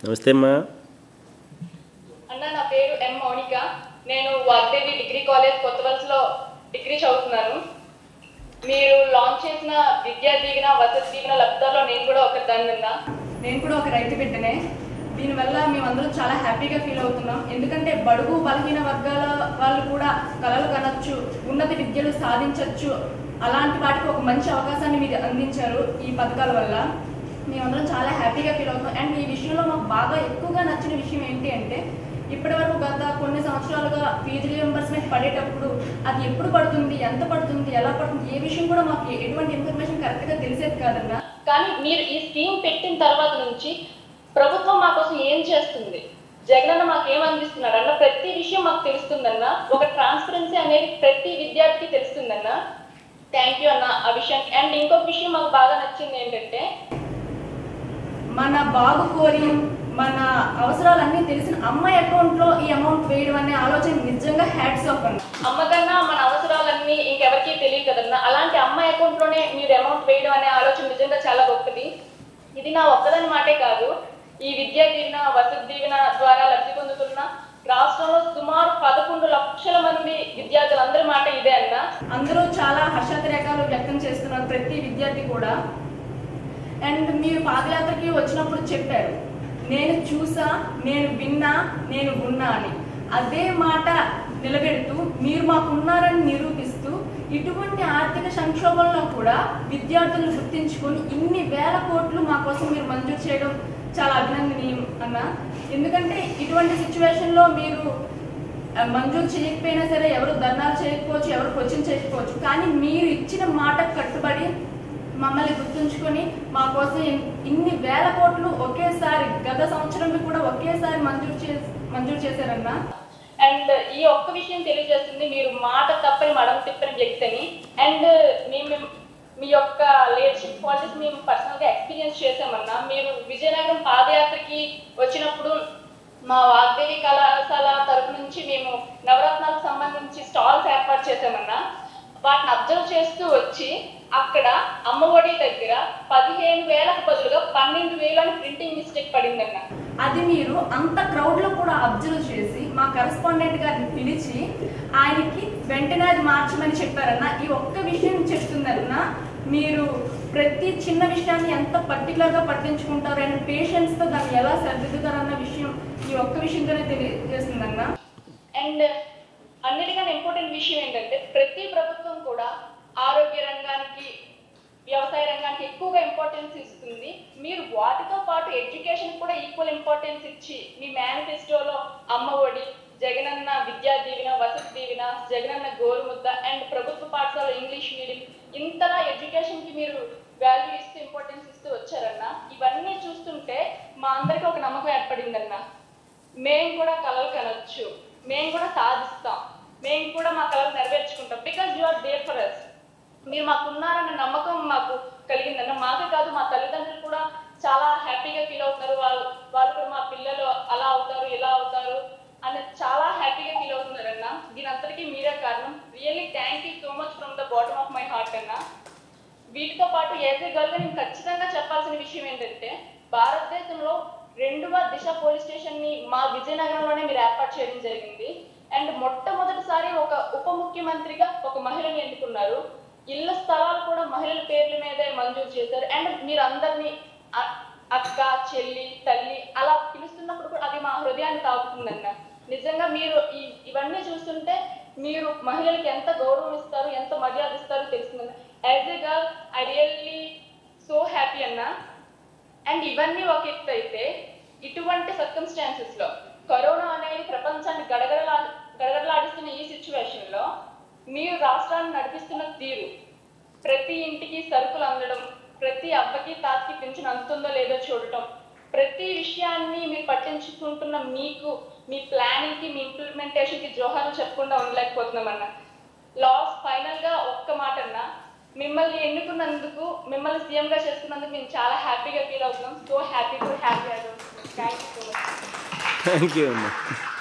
నమస్తే అమ్మా అన్న నా పేరు ఎం మౌనిక నేను వాగ్దేవి డిగ్రీ కాలేజ్ కొత్త వలసలో డిగ్రీ చదువుతున్నాను మీరు లాంచ్ చేసిన విద్యా దీవెన వసతి దీవెన లబ్ధాల్లో నేను కూడా ఒక దాన్ని నేను కూడా ఒక రైతు బిడ్డనే దీనివల్ల మేమందరం చాలా హ్యాపీగా ఫీల్ అవుతున్నాం ఎందుకంటే బడుగు బలహీన వర్గాల వాళ్ళు కూడా కలలు కనొచ్చు ఉన్నత విద్యలు సాధించవచ్చు అలాంటి వాటికి ఒక మంచి అవకాశాన్ని మీరు అందించారు ఈ పథకాల వల్ల మేమందరం చాలా హ్యాపీగా ఫీల్ అవుతున్నాం అండ్ ఈ విషయంలో మాకు బాగా ఎక్కువగా నచ్చిన విషయం ఏంటి అంటే ఇప్పటి వరకు గత కొన్ని సంవత్సరాలుగా ఫీజు రియంబర్స్మెంట్ పడేటప్పుడు అది ఎప్పుడు పడుతుంది ఎంత పడుతుంది ఎలా పడుతుంది ఏ విషయం కూడా మాకు ఎటువంటి ఇన్ఫర్మేషన్ కరెక్ట్గా తెలిసేది కాదన్నా కానీ మీరు ఈ స్కీమ్ పెట్టిన తర్వాత నుంచి ప్రభుత్వం మా కోసం ఏం చేస్తుంది జగనన్న మాకు ఏం అందిస్తున్నాడు అన్న ప్రతి విషయం మాకు తెలుస్తుందన్న ఒక ట్రాన్స్పరెన్సీ అనేది ప్రతి విద్యార్థికి తెలుస్తుందన్న థ్యాంక్ యూ అన్న ఆ విషయం అండ్ ఇంకొక విషయం మాకు బాగా నచ్చింది ఏంటంటే మన బాబు కోరి మన అవసరాలన్నీ తెలిసిన అమ్మాయి అకౌంట్ లో ఈ అమౌంట్ వేయడం అనే ఆలోచన నిజంగా హ్యాట్స్ ఆఫ్ అన్న అమ్మ కన్నా మన అవసరాలన్నీ ఇంకెవరికీ తెలియదు కదన్నా అలాంటి అమ్మాయి అకౌంట్ లోనే మీరు అమౌంట్ వేయడం అనే ఆలోచన నిజంగా చాలా గొప్పది ఇది నా ఒక్కదాని మాటే కాదు ఈ విద్యా దీవెన వసతి దీవెన ద్వారా లబ్ధి పొందుతున్న రాష్ట్రంలో సుమారు పదకొండు లక్షల మంది విద్యార్థులందరి మాట ఇదే అన్న అందరూ చాలా హర్షాతిరేకాలు వ్యక్తం చేస్తున్నారు ప్రతి విద్యార్థి కూడా అండ్ మీరు పాదయాత్రకి వచ్చినప్పుడు చెప్పారు నేను చూసా నేను విన్నా నేను ఉన్నా అని అదే మాట నిలబెడుతూ మీరు మాకున్నారని నిరూపిస్తూ ఇటువంటి ఆర్థిక సంక్షోభంలో కూడా విద్యార్థులను గుర్తించుకొని ఇన్ని వేల కోట్లు మా కోసం మీరు మంజూరు చేయడం చాలా అభినందనీయం అన్న ఎందుకంటే ఇటువంటి సిచ్యువేషన్లో మీరు ఆ, మంజూరు చేయకపోయినా సరే ఎవరు ధర్నాలు చేయకపోవచ్చు ఎవరు క్వశ్చన్ చేయకపోవచ్చు కానీ మీరు ఇచ్చిన మాట కట్టుబడి మమ్మల్ని గుర్తుంచుకొని మా కోసం ఇన్- ఇన్ని వేల కోట్లు ఒకేసారి గత సంవత్సరం కూడా ఒకేసారి మంజూరు చే మంజూరు చేశారన్న అండ్ ఈ ఒక్క విషయం తెలియజేస్తుంది మీరు మాట తప్పని మడం తిప్పని వ్యక్తి అని అండ్ మేము మీ యొక్క లీడర్షిప్ క్వాలిటీస్ మేము పర్సనల్గా ఎక్స్పీరియన్స్ చేసామన్నా మీరు విజయనగరం పాదయాత్రకి వచ్చినప్పుడు మా వాగ్దేవి కళాశాల తరపు నుంచి మేము నవరత్నాలకు సంబంధించి స్టాల్స్ ఏర్పాటు చేసామన్నా వాటిని అబ్జర్వ్ చేస్తూ వచ్చి అక్కడ అమ్మఒడి దగ్గర పదిహేను వేలకు బదులుగా పన్నెండు వేలని ప్రింటింగ్ మిస్టేక్ పడిందన్న అది మీరు అంత క్రౌడ్ లో కూడా అబ్జర్వ్ చేసి మా కరెస్పాండెంట్ గారిని పిలిచి ఆయనకి వెంటనే అది మార్చమని చెప్పారన్న ఈ ఒక్క విషయం చెప్తుందన్న మీరు ప్రతి చిన్న విషయాన్ని ఎంత పర్టికులర్ గా పట్టించుకుంటారు అండ్ పేషెంట్స్ తో దాన్ని ఎలా సరిదిద్దుతారన్న విషయం ఈ ఒక్క విషయంతోనే తెలియజేస్తుందన్న అండ్ అన్నిటికన్నా ఇంపార్టెంట్ విషయం ఏంటంటే ప్రతి ప్రభుత్వం కూడా ఆరోగ్య రంగానికి వ్యవసాయ రంగానికి ఎక్కువగా ఇంపార్టెన్స్ ఇస్తుంది మీరు వాటితో పాటు ఎడ్యుకేషన్ కూడా ఈక్వల్ ఇంపార్టెన్స్ ఇచ్చి మీ మేనిఫెస్టోలో అమ్మ ఒడి జగనన్న విద్యా దీవెన వసతి దీవెన జగనన్న గోరుముద్ద అండ్ ప్రభుత్వ పాఠశాల ఇంగ్లీష్ మీడియం ఇంతలా ఎడ్యుకేషన్కి మీరు వాల్యూ ఇస్తూ ఇంపార్టెన్స్ ఇస్తూ వచ్చారన్న ఇవన్నీ చూస్తుంటే మా అందరికీ ఒక నమ్మకం ఏర్పడిందన్న మేము కూడా కలలు కనొచ్చు మేము కూడా సాధిస్తాం మేము కూడా మా కలలు నెరవేర్చుకుంటాం because you are there for us మీరు మాకు ఉన్నారన్న నమ్మకం మాకు కలిగిందన్న మాకే కాదు మా తల్లిదండ్రులు కూడా చాలా హ్యాపీగా ఫీల్ అవుతున్నారు వాళ్ళు వాళ్ళు కూడా మా పిల్లలు అలా అవుతారు ఇలా అవుతారు అని చాలా హ్యాపీగా ఫీల్ అవుతున్నారన్న దీని అంతటికీ మీరే కారణం really thank you so much from the bottom of my heart అన్న వీటితో పాటు ఏజే గర్ల్గా నేను ఖచ్చితంగా చెప్పాల్సిన విషయం ఏంటంటే భారతదేశంలో రెండవ దిశ పోలీస్ స్టేషన్ ని మా విజయనగరంలోనే మీరు ఏర్పాటు చేయడం జరిగింది అండ్ మొట్టమొదటిసారి ఒక ఉప ముఖ్యమంత్రిగా ఒక మహిళని ఎన్నుకున్నారు ఇళ్ల స్థలాలు కూడా మహిళల పేర్ల మీదే మంజూరు చేశారు అండ్ మీరు అందరినీ అ- అక్క చెల్లి తల్లి అలా పిలుస్తున్నప్పుడు కూడా అది మా హృదయాన్ని తాకుతుందన్న నిజంగా మీరు ఈ ఇవన్నీ చూస్తుంటే మీరు మహిళలకి ఎంత గౌరవం ఇస్తారు ఎంత మర్యాద ఇస్తారో తెలుస్తుందన్న as a girl I really so happy అన్న అండ్ ఇవన్నీ ఒక ఎత్తు అయితే ఇటువంటి సర్కమ్స్టాన్సెస్ లో కరోనా అనేది ప్రపంచాన్ని గడగడలా గడగడలాడిస్తున్న ఈ సిచ్యువేషన్ లో మీరు రాష్ట్రాన్ని నడిపిస్తున్న తీరు ప్రతి ఇంటికి సరుకులు అందడం ప్రతి అబ్బకి తాతకి పెన్షన్ అందుతుందో లేదో చూడటం ప్రతి విషయాన్ని మీరు పట్టించుకుంటున్న మీకు మీ ప్లానింగ్ కి మీ ఇంప్లిమెంటేషన్ కి జోహార్లు చెప్పకుండా ఉండలేకపోతున్నామన్న లాస్ ఫైనల్ గా ఒక్క మాట అన్నా మిమ్మల్ని ఎన్నుకున్నందుకు మిమ్మల్ని సీఎం గా చేసుకున్నందుకు మేము చాలా హ్యాపీగా ఫీల్ అవుతున్నాం so happy to happy thank you so much thank you అమ్మా